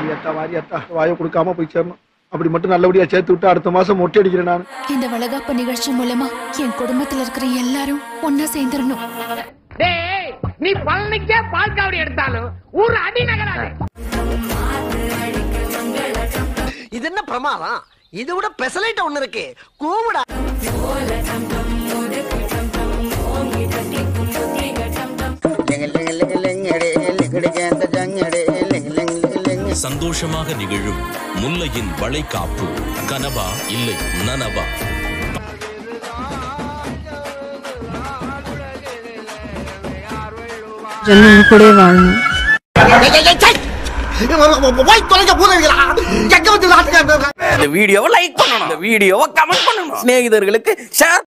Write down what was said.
வாரியத்தா வாரியத்தா வாயை கொடுக்காம போய் சேரணும் அப்படி மட்டும் நல்லபடியா சேர்த்து விட்டு அடுத்த மாசம் மொட்டை அடிக்கிறேன் நான் இந்த வளகாப்பு நிகழ்ச்சி மூலமா என் குடும்பத்துல இருக்கிற எல்லாரும் ஒன்னா சேர்ந்துடணும் டேய் நீ பழனிக்கே பால் காவடி எடுத்தாலும் ஒரு அடி நகராது இது என்ன பிரமாதம் இது விட பெசலைட் ஒண்ணு இருக்கு கூவுடா சந்தோஷமாக நிகழும் முல்லையின் வளைகாப்பு கனவா இல்லை நனவா ஜென்மம் கூட வாழணும் போய் தொலைக்க போதுங்களா எங்க வந்து நாட்டுக்கு இந்த வீடியோவை லைக் பண்ணணும் இந்த வீடியோவை கமெண்ட் பண்ணணும் சிநேகிதர்களுக்கு ஷேர்